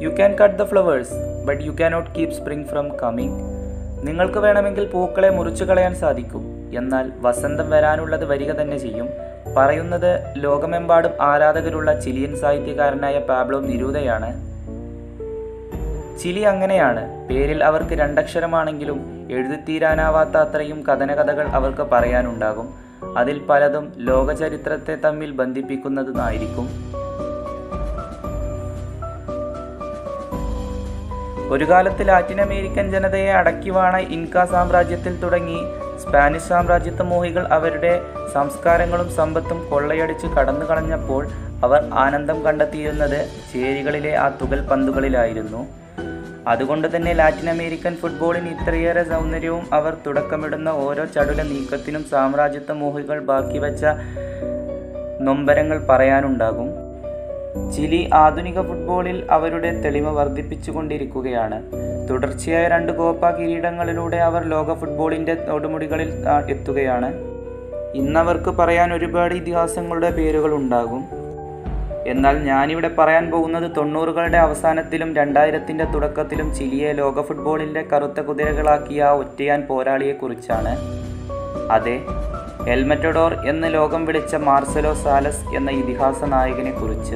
U can cut the flowers but you cannot keep spring from coming നിങ്ങൾക്ക് വേണമെങ്കിൽ പൂക്കളെ മുറിച്ചു കളയാൻ സാധിക്കും എന്നാൽ വസന്തം വരാനുള്ളത് വരിക തന്നെ ചെയ്യും പറയുന്നത് ലോകമെമ്പാടും ആരാധകരുള്ള ചിലിയൻ സാഹിത്യകാരനായ പാബ്ലോ നിരൂതയാണ് ചിലി അങ്ങനെയാണ് പേരിൽ അവർക്ക് രണ്ടക്ഷരമാണെങ്കിലും എഴുതിത്തീരാനാവാത്ത അത്രയും കഥനകഥകൾ അവർക്ക് പറയാനുണ്ടാകും അതിൽ പലതും ലോകചരിത്രത്തെ തമ്മിൽ ബന്ധിപ്പിക്കുന്നതായിരിക്കും ഒരു കാലത്ത് ലാറ്റിൻ അമേരിക്കൻ ജനതയെ അടക്കിവാണ ഇൻക സാമ്രാജ്യത്തിൽ തുടങ്ങി സ്പാനിഷ് സാമ്രാജ്യത്വ മോഹികൾ അവരുടെ സംസ്കാരങ്ങളും സമ്പത്തും കൊള്ളയടിച്ച് കടന്നു കളഞ്ഞപ്പോൾ അവർ ആനന്ദം കണ്ടെത്തിയിരുന്നത് ചേരികളിലെ ആ തുകൽ പന്തുകളിലായിരുന്നു അതുകൊണ്ട് തന്നെ ലാറ്റിൻ അമേരിക്കൻ ഫുട്ബോളിന് ഇത്രയേറെ സൗന്ദര്യവും അവർ തുടക്കമിടുന്ന ഓരോ ചടുല നീക്കത്തിനും സാമ്രാജ്യത്വ മോഹികൾ ബാക്കി വച്ച നൊമ്പരങ്ങൾ പറയാനുണ്ടാകും ചിലി ആധുനിക ഫുട്ബോളിൽ അവരുടെ തെളിമ വർദ്ധിപ്പിച്ചുകൊണ്ടിരിക്കുകയാണ് തുടർച്ചയായ രണ്ട് കോപ്പ കിരീടങ്ങളിലൂടെ അവർ ലോക ഫുട്ബോളിൻ്റെ തൊടുമുടികളിൽ ആ, എത്തുകയാണ് ഇന്നവർക്ക് പറയാൻ ഒരുപാട് ഇതിഹാസങ്ങളുടെ പേരുകൾ ഉണ്ടാകും എന്നാൽ ഞാനിവിടെ പറയാൻ പോകുന്നത് തൊണ്ണൂറുകളുടെ അവസാനത്തിലും രണ്ടായിരത്തിൻ്റെ തുടക്കത്തിലും ചിലിയെ ലോക ഫുട്ബോളിൻ്റെ കറുത്ത കുതിരകളാക്കിയ ആ ഒറ്റയാൻ പോരാളിയെക്കുറിച്ചാണ് അതെ എൽമറ്റഡോർ എന്ന് ലോകം വിളിച്ച മാർസലോ സാലസ് എന്ന ഇതിഹാസ നായകനെ കുറിച്ച്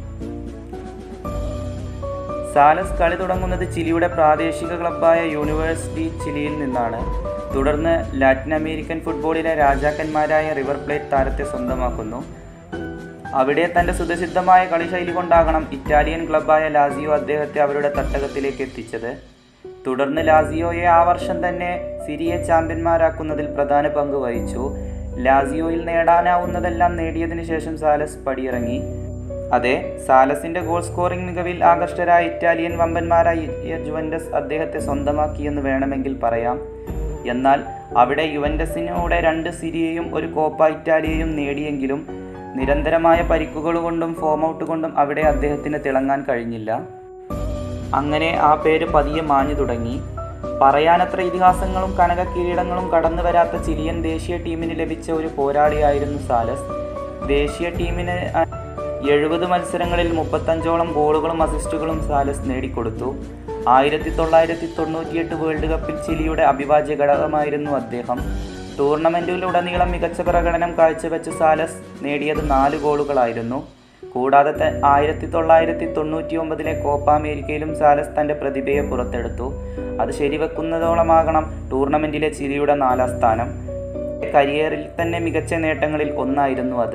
സാലസ് കളി തുടങ്ങുന്നത് ചിലിയുടെ പ്രാദേശിക ക്ലബ്ബായ യൂണിവേഴ്സിറ്റി ചിലിയിൽ നിന്നാണ് തുടർന്ന് ലാറ്റിൻ അമേരിക്കൻ ഫുട്ബോളിലെ രാജാക്കന്മാരായ റിവർ പ്ലേറ്റ് താരത്തെ സ്വന്തമാക്കുന്നു അവിടെ തൻ്റെ സുതസിദ്ധമായ കളിശൈലി കൊണ്ടാകണം ഇറ്റാലിയൻ ക്ലബ്ബായ ലാസിയോ അദ്ദേഹത്തെ അവരുടെ തട്ടകത്തിലേക്ക് എത്തിച്ചത് തുടർന്ന് ലാസിയോയെ ആ വർഷം തന്നെ സിരിയെ ചാമ്പ്യന്മാരാക്കുന്നതിൽ പ്രധാന പങ്ക് വഹിച്ചു ലാസിയോയിൽ നേടാനാവുന്നതെല്ലാം നേടിയതിനു ശേഷം സാലസ് പടിയിറങ്ങി അതെ സാലസിന്റെ ഗോൾ സ്കോറിംഗ് മികവിൽ ആകർഷ്ടരായ ഇറ്റാലിയൻ വമ്പന്മാരായ ജുവൻഡസ് അദ്ദേഹത്തെ സ്വന്തമാക്കിയെന്ന് വേണമെങ്കിൽ പറയാം എന്നാൽ അവിടെ യുവൻഡസിനൂടെ രണ്ട് സിരിയയും ഒരു കോപ്പ ഇറ്റാലിയയും നേടിയെങ്കിലും നിരന്തരമായ പരിക്കുകൾ കൊണ്ടും ഫോം ഔട്ട് കൊണ്ടും അവിടെ അദ്ദേഹത്തിന് തിളങ്ങാൻ കഴിഞ്ഞില്ല അങ്ങനെ ആ പേര് പതിയെ മാഞ്ഞു തുടങ്ങി പറയാനത്ര ഇതിഹാസങ്ങളും കനക കിരീടങ്ങളും കടന്നു വരാത്ത ചിലിയൻ ദേശീയ ടീമിന് ലഭിച്ച ഒരു പോരാളിയായിരുന്നു സാലസ് ദേശീയ ടീമിന് എഴുപത് മത്സരങ്ങളിൽ മുപ്പത്തഞ്ചോളം ഗോളുകളും അസിസ്റ്റുകളും സാലസ് നേടിക്കൊടുത്തു ആയിരത്തി തൊള്ളായിരത്തി തൊണ്ണൂറ്റിയെട്ട് വേൾഡ് കപ്പിൽ ചിലിയുടെ അവിഭാജ്യ ഘടകമായിരുന്നു അദ്ദേഹം ടൂർണമെൻറ്റിലുടനീളം മികച്ച പ്രകടനം കാഴ്ചവെച്ച സാലസ് നേടിയത് നാല് ഗോളുകളായിരുന്നു കൂടാതെ ത- ആയിരത്തി തൊള്ളായിരത്തി തൊണ്ണൂറ്റി ഒമ്പതിലെ കോപ്പ അമേരിക്കയിലും സാലസ് തൻ്റെ പ്രതിഭയെ പുറത്തെടുത്തു അത് ശരിവെക്കുന്നതോളമാകണം ടൂർണമെൻറ്റിലെ ചിലിയുടെ നാലാം സ്ഥാനം കരിയറിൽ തന്നെ മികച്ച നേട്ടങ്ങളിൽ ഒന്നായിരുന്നു അത്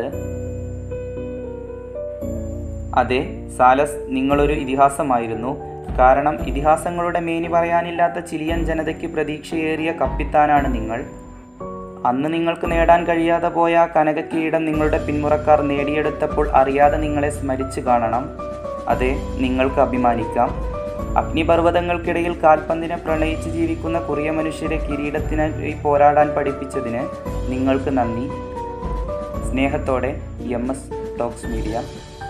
അതെ സാലസ് നിങ്ങളൊരു ഇതിഹാസമായിരുന്നു കാരണം ഇതിഹാസങ്ങളുടെ മേനി പറയാനില്ലാത്ത ചിലിയൻ ജനതയ്ക്ക് പ്രതീക്ഷയേറിയ കപ്പിത്താനാണ് നിങ്ങൾ അന്ന് നിങ്ങൾക്ക് നേടാൻ കഴിയാതെ പോയ ആ കനക കിരീടം നിങ്ങളുടെ പിന്മുറക്കാർ നേടിയെടുത്തപ്പോൾ അറിയാതെ നിങ്ങളെ സ്മരിച്ചു കാണണം അതെ നിങ്ങൾക്ക് അഭിമാനിക്കാം അഗ്നിപർവ്വതങ്ങൾക്കിടയിൽ കാൽപന്തിനെ പ്രണയിച്ച് ജീവിക്കുന്ന കുറിയ മനുഷ്യരെ കിരീടത്തിനായി പോരാടാൻ പഠിപ്പിച്ചതിന് നിങ്ങൾക്ക് നന്ദി സ്നേഹത്തോടെ എം എസ് ടോക്സ് മീഡിയ